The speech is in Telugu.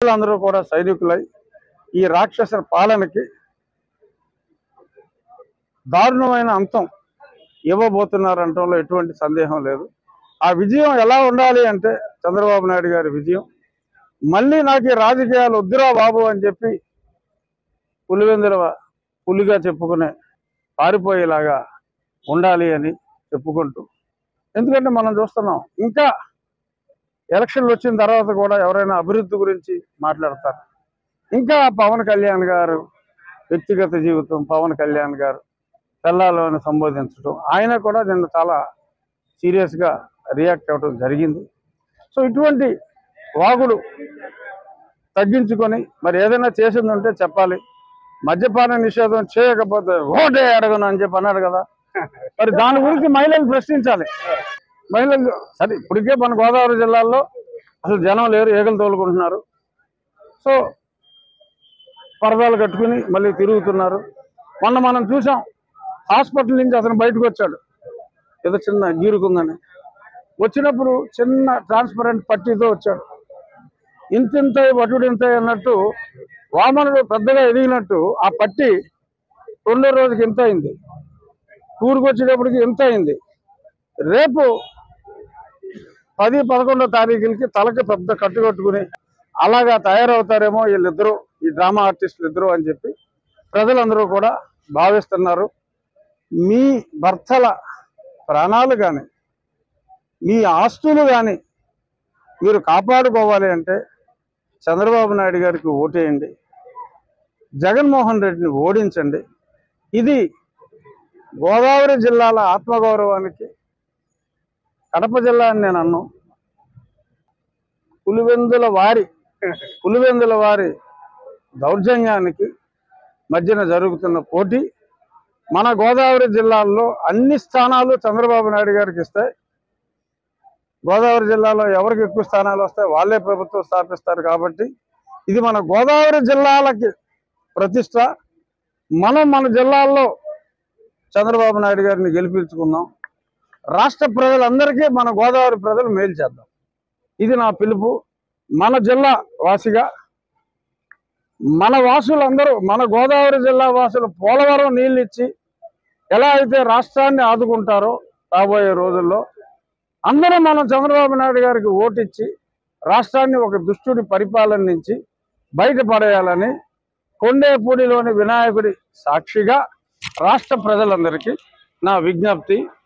ప్రజలందరూ కూడా సైనికులై ఈ రాక్షస పాలనకి దారుణమైన అంతం ఇవ్వబోతున్నారు అనటంలో ఎటువంటి సందేహం లేదు ఆ విజయం ఎలా ఉండాలి అంటే చంద్రబాబు నాయుడు గారి విజయం మళ్ళీ నాకు ఈ రాజకీయాలు వద్దురా బాబు అని చెప్పి పులివెందుల పులిగా చెప్పుకునే పారిపోయేలాగా ఉండాలి అని చెప్పుకుంటూ ఎందుకంటే మనం చూస్తున్నాం ఇంకా ఎలక్షన్లు వచ్చిన తర్వాత కూడా ఎవరైనా అభివృద్ధి గురించి మాట్లాడతారు ఇంకా పవన్ కళ్యాణ్ గారు వ్యక్తిగత జీవితం పవన్ కళ్యాణ్ గారు పిల్లలను సంబోధించడం ఆయన కూడా నిన్న చాలా సీరియస్గా రియాక్ట్ అవ్వడం జరిగింది సో ఇటువంటి వాగుడు తగ్గించుకొని మరి ఏదైనా చేసింది ఉంటే చెప్పాలి మద్యపాన నిషేధం చేయకపోతే ఓటే అడగను అని చెప్పి అన్నాడు కదా మరి దాని గురించి మహిళలు ప్రశ్నించాలి మహిళలు సరే ఇప్పటికే మన గోదావరి జిల్లాలో అసలు జనం లేరు ఏగలు తోలుకుంటున్నారు సో పరదాలు కట్టుకుని మళ్ళీ తిరుగుతున్నారు మొన్న మనం చూసాం హాస్పిటల్ నుంచి అతను బయటకు వచ్చాడు ఏదో చిన్న గీరుకుందని వచ్చినప్పుడు చిన్న ట్రాన్స్పరెంట్ పట్టీతో వచ్చాడు ఇంతింత వటుడింత అన్నట్టు వామనుడు పెద్దగా ఎదిగినట్టు ఆ పట్టి రెండో రోజుకి ఎంత అయింది టూర్కి వచ్చేటప్పటికి ఎంత అయింది రేపు పది పదకొండో తారీఖులకి తలకి పెద్ద కట్టు కట్టుకుని అలాగా తయారవుతారేమో వీళ్ళిద్దరూ ఈ డ్రామా ఆర్టిస్టులు ఇద్దరు అని చెప్పి ప్రజలందరూ కూడా భావిస్తున్నారు మీ భర్తల ప్రాణాలు కానీ మీ ఆస్తులు కానీ మీరు కాపాడుకోవాలి అంటే చంద్రబాబు నాయుడు గారికి ఓటేయండి జగన్మోహన్ రెడ్డిని ఓడించండి ఇది గోదావరి జిల్లాల ఆత్మగౌరవానికి కడప జిల్లా అని నేను అన్నాను పులివెందుల వారి పులివెందుల వారి దౌర్జన్యానికి మధ్యన జరుగుతున్న పోటీ మన గోదావరి జిల్లాల్లో అన్ని స్థానాలు చంద్రబాబు నాయుడు గారికి ఇస్తాయి గోదావరి జిల్లాలో ఎవరికి ఎక్కువ స్థానాలు వస్తాయి వాళ్ళే ప్రభుత్వం స్థాపిస్తారు కాబట్టి ఇది మన గోదావరి జిల్లాలకి ప్రతిష్ట మనం మన జిల్లాల్లో చంద్రబాబు నాయుడు గారిని గెలిపించుకుందాం రాష్ట్ర ప్రజలందరికీ మన గోదావరి ప్రజలు మేలు చేద్దాం ఇది నా పిలుపు మన జిల్లా వాసిగా మన వాసులందరూ మన గోదావరి జిల్లా వాసులు పోలవరం నీళ్ళు ఇచ్చి ఎలా అయితే రాష్ట్రాన్ని ఆదుకుంటారో రాబోయే రోజుల్లో అందరూ మనం చంద్రబాబు నాయుడు గారికి ఓటిచ్చి రాష్ట్రాన్ని ఒక దుష్టుడి పరిపాలన నుంచి బయటపడేయాలని కొండేపూడిలోని వినాయకుడి సాక్షిగా రాష్ట్ర ప్రజలందరికీ నా విజ్ఞప్తి